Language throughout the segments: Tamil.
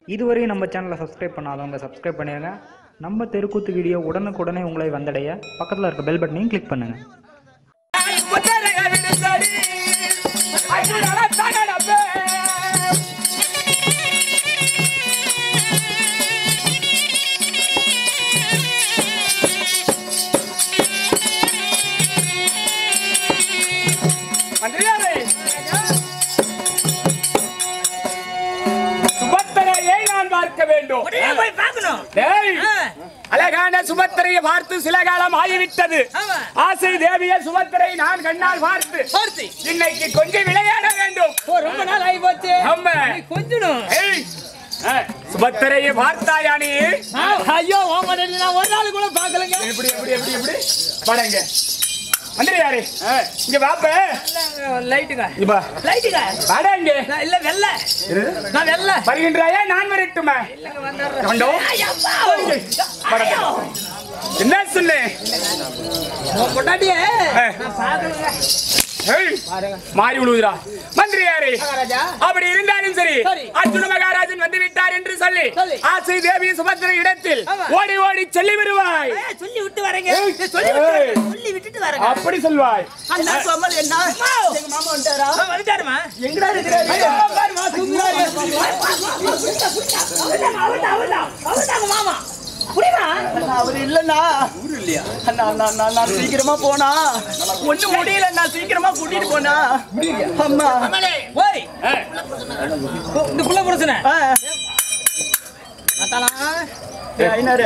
இதுவரை நம்ம சேனலை சப்ஸ்கிரைப் பண்ணாதவங்க சப்ஸ்கிரைப் பண்ணிடுங்க நம்ம தெருக்கூத்து வீடியோ உடனுக்குடனே உங்களை வந்தடைய பக்கத்தில் இருக்க பெல் பட்டனையும் கிளிக் பண்ணுங்கள் மந்திரியாரே சுபத்திரையை நான் பார்க்க வேண்டும் உடனே போய் பார்க்கணும் டேய், ஆ. அழகான சுபத்திரையை பார்த்து சில காலம் ஆகிவிட்டது ஆமா. ஆசை தேவிய சுபத்திரை நான் கண்ணால் பார்த்து பார்த்து இன்னைக்கு கொஞ்சம் விளையாட வேண்டும் ஓ ரொம்ப நாள் ஆகி போச்சு ஆமா. நீ கொஞ்சணும் ஏய், ஆ, சுபத்திரையை பார்த்தாயா நீ ஐயோ உன் மனைவி நான் ஒரு நாள் கூட பார்க்கலங்க எப்படி எப்படி எப்படி எப்படி படங்க மந்திரியாரே ஆ, இங்க பாப்ப லைட்டுங்க இப்ப லைட்டுங்க படங்க நான் இல்ல வெள்ள நான் வெள்ள வருகின்றாயா நான் வரட்டுமா கண்டோ என்ன சொன்னேன் உன் பொண்டாட்டியே ஆ. நான் பார்க்கலங்க ஏய், மாறி விழுவுதுடா மந்திரியாரே மகாராஜா அப்படி இருந்தாலும் சரி சரி. அர்ஜுன மகாராஜன் வந்து விட்டார் என்று சொல்லி சொல்லி. ஆசை தேவி சுபத்திர இடத்தில் ஆமா. ஓடி ஓடி சொல்லி வருவாய் ஏய், சொல்லி விட்டு வரேங்க ஏய், ஏய், சொல்லி விட்டு ஏய். வரேங்க. சொல்லி விட்டுட்டு வரேங்க அப்படி சொல்வாய் அண்ணா சொமல் என்ன அம்மா. எங்க மாமா வந்துட்டாரா ஆ, வந்துட்டாருமா எங்கடா இருக்கிறாரு ஐயோ, பாரும்மா, தூங்குறாரு. அவர்தான், அவர்தான், அவர்தான். அவர்தாங்க மாமா புரியுமா அண்ணா, அவர் இல்லண்ணா அண்ணா அண்ணா, அண்ணா, நான் சீக்கிரமா போனா ஒண்ணும் முடியல நான் சீக்கிரமா கூட்டிட்டு போனா அம்மா ஓய் இந்த புள்ள புருஷன ஆ, அத்தாளா ஏய், ஐயனாரு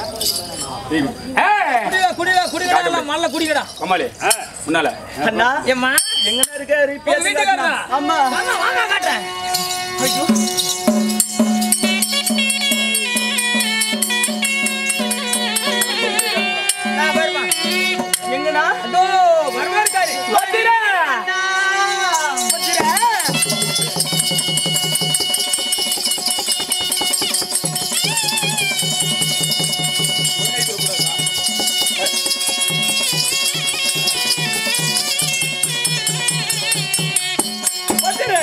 ஏய், குடிடா குடிடா குடிடா மல்ல குடிக்கடா கமாலி ஆ, முன்னால அண்ணா ஏம்மா எங்கடா இருக்காரு உங்க வீட்டுக்காரரா? அம்மா வாங்க வாங்க காட்டுறேன் நான் பாரும்மா. எங்கடா அதோ வரமா இருக்காரு வந்துடா. அண்ணா, வந்துடா.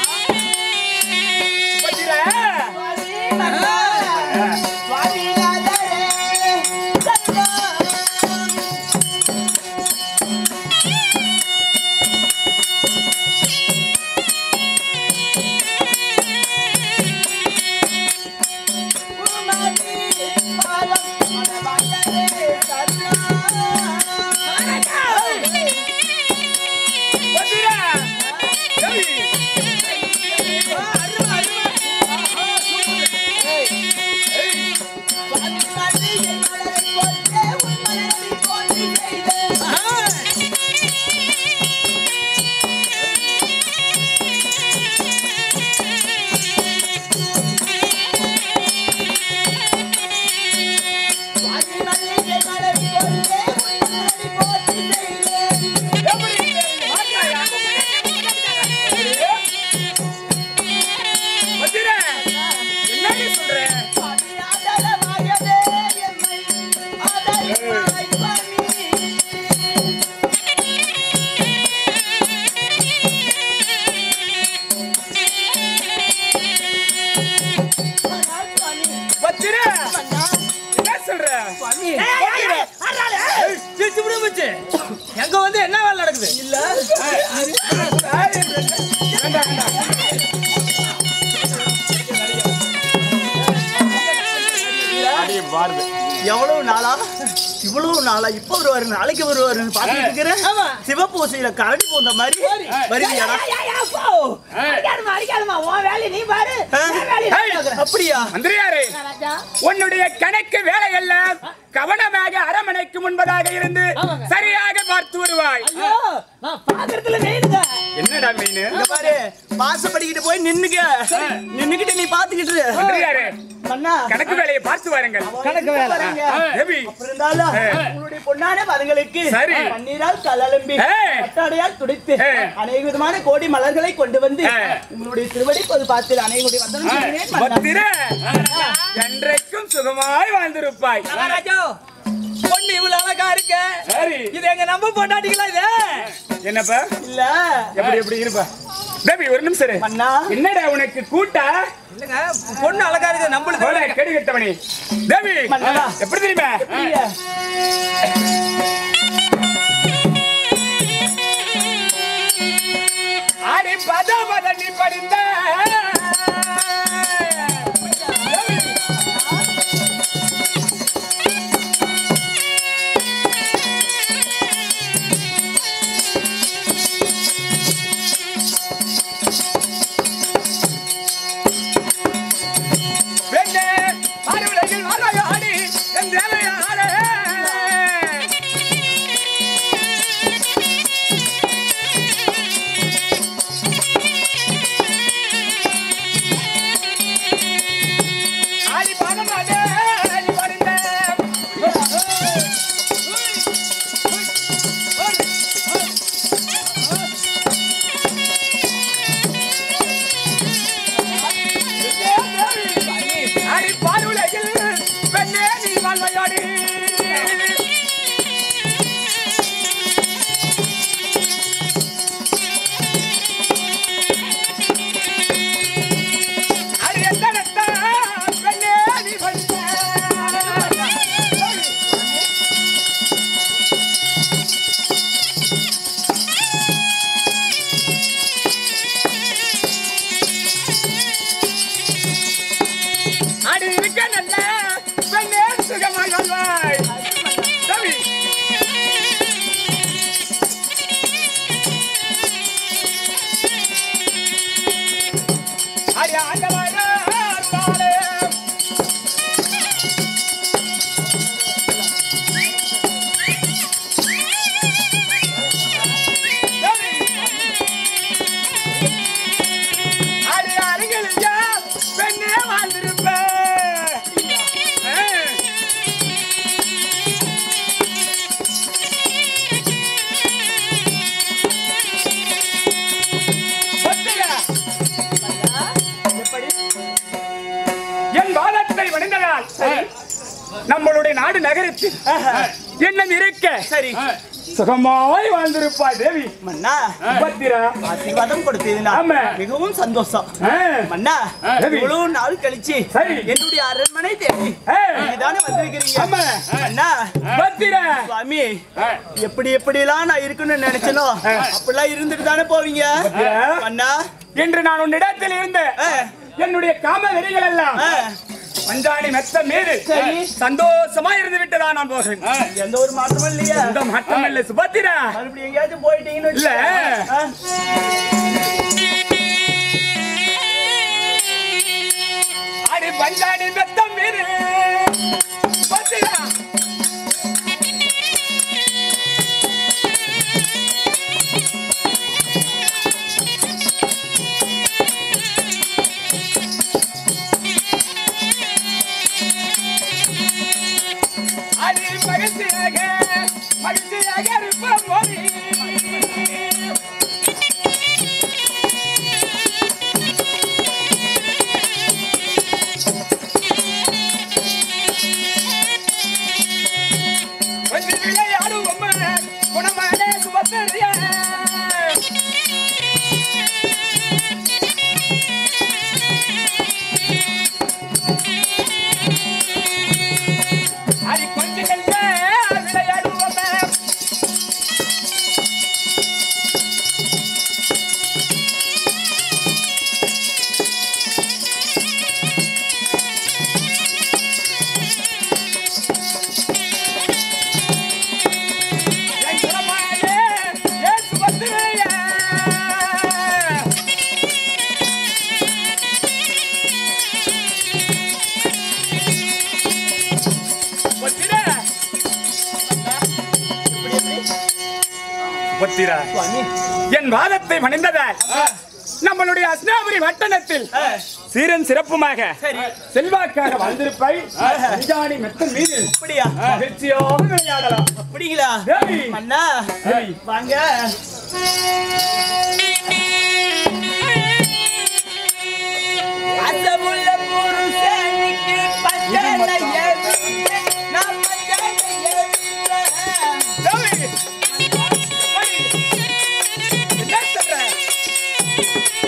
வந்துடா. அண்ணா, சுவாமிநாதரே, சரணம். உமதி பாதம் மனவாளரே, சரணம். வந்துடா. ஏய், சுவாமிநாதரே, என் மலரைப் போற்றே, உன் மலரைப் போற்றி செய்தேன். சுவாமிநாதரே, என் மலரைப் போற்றே, உன் மலரைப் போற்றி செய்தேன். எப்படி? வாங்கயா. வந்துடா. என்னடி சொல்ற? சுவாமி ஆதரவாயவே எம்மை ஆதரிப்பாய் சுவாமி. ஆனால் சுவாமி, வந்துடா. அண்ணா, என்ன சொல்ற? சுவாமி, சிரிச்சு விடு மச்சி. எங்க வந்து என்ன வேலை நடக்குது இல்ல அடி பாருது. எவ்வளவு நாளா இவ்வளவு நாளா இப்ப வருவாரு நாளைக்கு வருவாருன்னு பாத்துட்டு இருக்கிறேன் ஆமா. சிவப்பூசையில கரடி போந்த மாதிரி வருவியாடா அடிக்காதம்மா, அடிக்காதம்மா. உன் வேலையை நீ பாரு. என் வேலையை நான் ஏய். பார்க்கறேன். அப்படியா மந்திரியாரே ராஜா. உன்னுடைய கணக்கு வேலையெல்லாம் கவனமாக அரமனைக்கு முன்பதாக இருந்து ஆமாங்க. சரியாக பார்த்து வருவாய் ஐயோ, நான் பாக்குறதுல மெயினுங்க. என்னடா மீன் இங்க பாரு வாசப்படிக்கிட்டு போய் நின்னுக்க நின்னுக்கிட்டு நீ பாத்துக்கிட்டு இரு. மந்திரியாரே அண்ணா கணக்கு வேலையை பார்த்து வாருங்கள் கணக்கு வேலை. பாருங்க. தேவி அப்புறம் இருந்தாலும் உங்களுடைய பொன்னான பதங்களுக்கு சரி. பன்னீரால் கலலம்பி ஏ. கட்டாடையால் துடைத்து ஏ. அநேக விதமான கோடி மலர்களை கொண்டு வந்து ஏ. உங்களுடைய திருவடி பொது பார்த்து அநேக கோடி வந்தனம் செய்கிறேன் மன்னா. பத்திர என்றைக்கும் சுகமாய் வாழ்ந்திருப்பாய் மகாராஜா, பொண்ணு இவ்வளவு அழகா இருக்க சரி இது எங்க நம்ப பொண்டாட்டிங்களா இது என்னப்பா இல்ல எப்படி எப்படி இருப்பா தேவி ஒரு நிமிஷம் இரு. மன்னா என்னடா உனக்கு கூட்டா இல்லங்க பொண்ணு அழகா இருக்கு நம்மளுக்கு போல கெடு கெட்டவனே தேவி மன்னரா. எப்படி தெரியுமா இல்லையே. ஆடி பத பத நீ படிந்த வெண்ணே, மறுவுலகில் வாழ்வாயாடி, என் தேவையாளே. ஆடி பாதமாதே, ஆடி பணிந்தே. ஆடி பாருலகில் வெண்ணே நீ வாழ்வாயாடி. அடி எத்தனத்த வெண்ணே நீ பணிந்தே. அடி இருக்க நல்ல பெண்ணே சுகமாய் வாழ்வாய் ரவி அடி ஆண்டவரே தாளே ரவி அடி அருகிலியா பெண்ணே வாழ்ந்திருப்ப என் பாலத்தை வணிந்ததால் நம்மளுடைய நாடு நகரத்தில் எண்ணம் இருக்க சரி சுகமாய் வாழ்ந்திருப்பாய் தேவி மன்னா பத்திரா ஆசீர்வாதம் கொடுத்தீங்கன்னா ஆமா. மிகவும் சந்தோஷம் ஆ. மன்னா சரி. இவ்வளவு நாள் கழிச்சு சரி. என்னுடைய அரண்மனை தேடி ஆ. நீதானே வந்திருக்கிறீங்க ஆமா. அண்ணா பத்திரா சுவாமி எப்படி எப்படி எல்லாம் நான் இருக்கணும்னு நினைச்சனோ அப்படிலாம் இருந்துட்டு தானே போவீங்க அண்ணா என்று நான் உன்னிடத்தில் இருந்த ஆ. என்னுடைய காம வெறிகள் எல்லாம் ஆ. மஞ்சாணி மெத்த மீது சரி. சந்தோஷமா இருந்து விட்டதா நான் போகிறேன் எந்த ஒரு மாற்றமும் இல்லையா இந்த மாற்றம் இல்ல சுபத்திரா மறுபடியும் எங்கேயாச்சும் போயிட்டீங்கன்னு இல்ல. வச்சுக்கோங்க. ஆ. அடி பஞ்சாணி மெத்த மீது சுபத்திரா அடி மகிழ்ச்சியாக மகிழ்ச்சியாக இருப்போம் மோதி கொஞ்சம் விளையாடுவோம் குணமான சுபத்திரியா அடி கொஞ்சம் விளையாடுவோம் என் குணமானே என் சுபத்திரியா பத்திரா பத்திரா சுவாமி என் வாதத்தை மணிந்ததால் நம்மளுடைய அஸ்னாபுரி வட்டணத்தில் சீரன் சிறப்புமாக சரி செல்வாக்காக வந்திருப்பாய் அஞ்சாணி மெத்தன் மீது அப்படியா மகிழ்ச்சியோடு விளையாடலாம் அப்படிங்களா தேவி. அண்ணா தேவி. வாங்க அசமுள்ள புருஷனுக்கு பஞ்சனைய நாம் பஞ்சனைய தேவி. எப்படி? என்ன சொல்ற?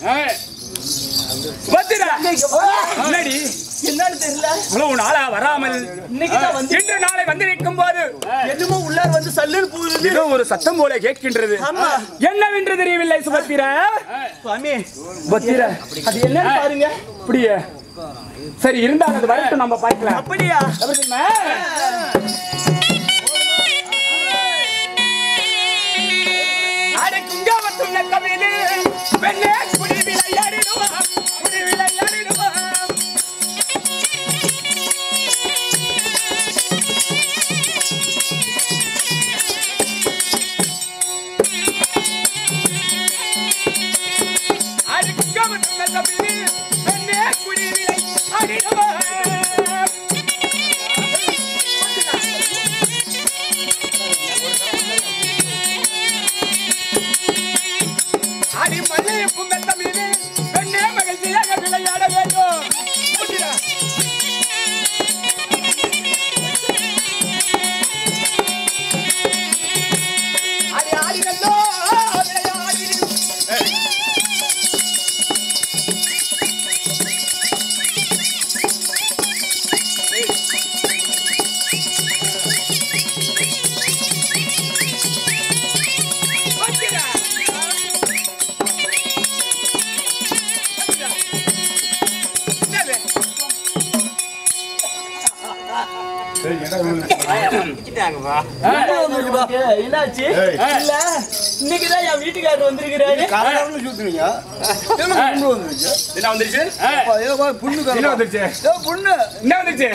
சுபத்திரா என்னடி என்னன்னு தெரியல இவ்வளவு நாளா வராமல் இன்னைக்குதான் வந்து இன்று நாளை வந்து நிற்கும் போது என்னமோ உள்ளார் வந்து சல்லுன்னு போகுது ஏதோ ஒரு சத்தம் போல கேட்கின்றது ஆமா. என்னவென்று தெரியவில்லை சுபத்திரா சுவாமி சுபத்திரா அது என்னன்னு பாருங்க அப்படியே சரி இருந்தாலும் அது வரட்டும் நம்ம பார்க்கலாம் அப்படியா எப்படி தெரியுமா? அட குங்காவத்துள்ள கவிது, பெண்ணே குடி விளையாடிடுவாம், குடி விளையாடிடுவாம். அட குங்காவத்துள்ள கவிது, பெண்ணே குடி விளையாடிடுவாம். அடி மண்ணை புங்கத்த மீது பெண்ணே மகிழ்ச்சியாக விளையாட வேண்டும் புரியுதா? அடி ஆடினல்லோ விளையாடி புரியுதா? என்னது? என்னாச்சு இல்ல இன்னைக்குதான் என் வீட்டுக்காரர் வந்திருக்கிறாரு என்ன வந்துருச்சு என்ன வந்துருச்சு என்ன வந்துருச்சு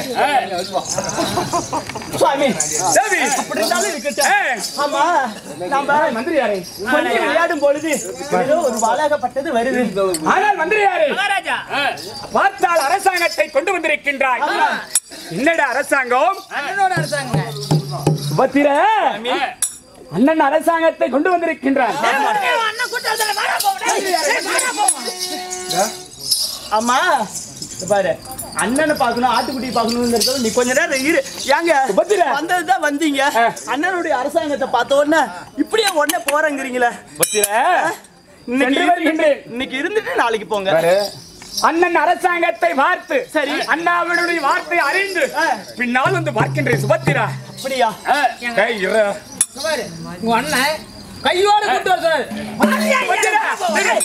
சுவாமி தேவி அப்படி இருந்தாலும் இருக்கட்டும் ஏய், ஆமா நாம மந்திரி யாரு கொஞ்சம் விளையாடும் பொழுது ஏதோ ஒரு வாழாகப்பட்டது வருது ஆனால் மந்திரி யாரு பார்த்தால் அரசாங்கத்தை கொண்டு வந்திருக்கின்றாய் என்னடா அரசாங்கம் அண்ணனோட அரசாங்க பத்திர அண்ணன் அரசாங்கத்தை கொண்டு வந்திருக்கின்றார் அண்ணன் கூட்டத்துல வாடா போடா ஆமா இங்க பாரு அண்ணனை பார்க்கணும் ஆட்டுக்குட்டி பார்க்கணுங்கிறது நீ கொஞ்ச நேரம் இரு ஏங்க சுபத்திர. வந்ததுதான் வந்தீங்க ஆ. அண்ணனுடைய அரசாங்கத்தை பார்த்த உடனே இப்படியே உடனே போறேங்கிறீங்களே பத்திர இன்னைக்கு சென்று இருந்து- வருகின்றேன். இன்னைக்கு இருந்துட்டு நாளைக்கு போங்க அண்ணன் அரசாங்கத்தை பார்த்து சரி. அண்ணாவினுடைய வார்த்தை அறிந்து ஆ. பின்னால் வந்து பார்க்கின்றேன் சுபத்திரா அப்படியா ஏய், இரு. பாரு உங்க அண்ணன் கையோட கூட்டு வர சொன்னாரு பத்திரா, சரி.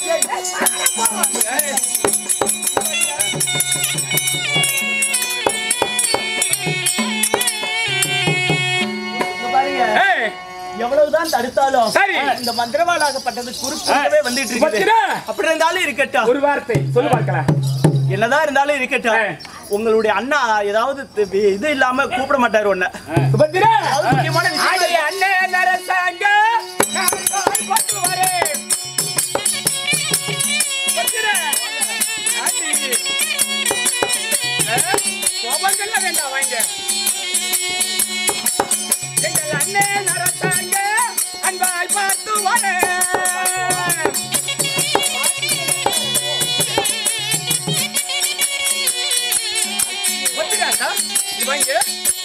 இங்க பாருங்க ஏய், எவ்வளவுதான் தடுத்தாலும் சரி. இந்த மந்திரவாளாகப்பட்டது குறுக்கவே வந்துட்டு இருக்குது பத்திரா. அப்படி இருந்தாலும் இருக்கட்டும் ஒரு வார்த்தை சொல்லு பார்க்கலாம் என்னதான் இருந்தாலும் இருக்கட்டும் ஆ. உங்களுடைய அண்ணா ஏதாவது தி- இது இல்லாம கூப்பிட மாட்டாரு உன்ன சுபத்திரா அதாவது முக்கியமான விஷயம் ஆடிய அண்ணன் அரசாங்கம் நான் தான் கொண்டு வரேன். பத்திரா, ஆண்டி. ஆ, கோபங்கள்லாம் வேண்டாம் வாங்க எங்கள் அண்ணன் அரசாங்கம் அன்பாய் பார்த்து வரேன் பத்திரா, இது வாங்க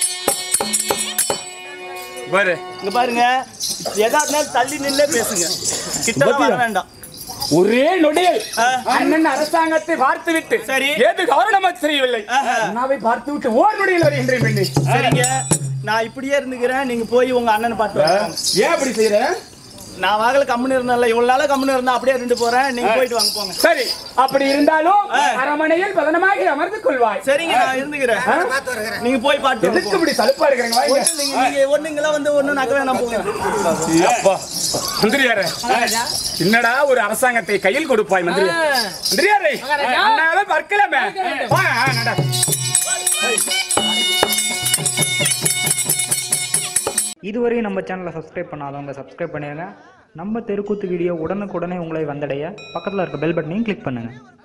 பாரு இங்க பாருங்க எதா இருந்தாலும் தள்ளி நின்னே பேசுங்க கிட்ட வர பத்தியா? வேண்டாம் ஒரே நொடியில் ஆ. அண்ணன் அரசாங்கத்தை பார்த்து விட்டு சரி. ஏது கவர்னமா தெரியவில்லை ஆஹா. அண்ணாவை பார்த்து விட்டு ஓர் நொடியில் வருகின்றேன் பெண்ணே சரிங்க நான் இப்படியே இருந்துக்கிறேன் நீங்க போய் உங்க அண்ணனை பார்த்து வாங்க. ஏன் அப்படி செய்யற நான் வாகல கம்முன்னு இருந்தேன்ல இவ்வளவு நாளா கம்முன்னு இருந்தா அப்படியே இருந்து போறேன் நீங்க போயிட்டு வாங்க போங்க சரி அப்படி இருந்தாலும் ஆ. அரமனையில் பதனமாக அமர்ந்து கொள்வாய் சரிங்க நான் இருந்துக்கிறேன் நீங்க போய் பாட்டு வாங்க, எதுக்கு போங்க. இப்படி சலுப்பா இருக்கிறீங்க வாங்க ஒண்ணும் இல்லைங்க, நீங்க ஒண்ணுங்களா வந்து ஒண்ணும் நக்க வேணாம் போங்க அப்பா மந்திரியாரே என்னடா ஒரு அரசாங்கத்தை கையில் கொடுப்பாய் மந்திரி மந்திரியாரே மகாராஜா. அண்ணாவை பார்க்கலாமே வா, ஆ, நட. இதுவரை நம்ம சேனலை சப்ஸ்கிரைப் பண்ணாதவங்க சப்ஸ்கிரைப் பண்ணிடுங்க நம்ம தெருக்கூத்து வீடியோ உடனுக்குடனே உங்களை வந்தடைய பக்கத்தில் இருக்க பெல் பட்டனையும் கிளிக் பண்ணுங்கள்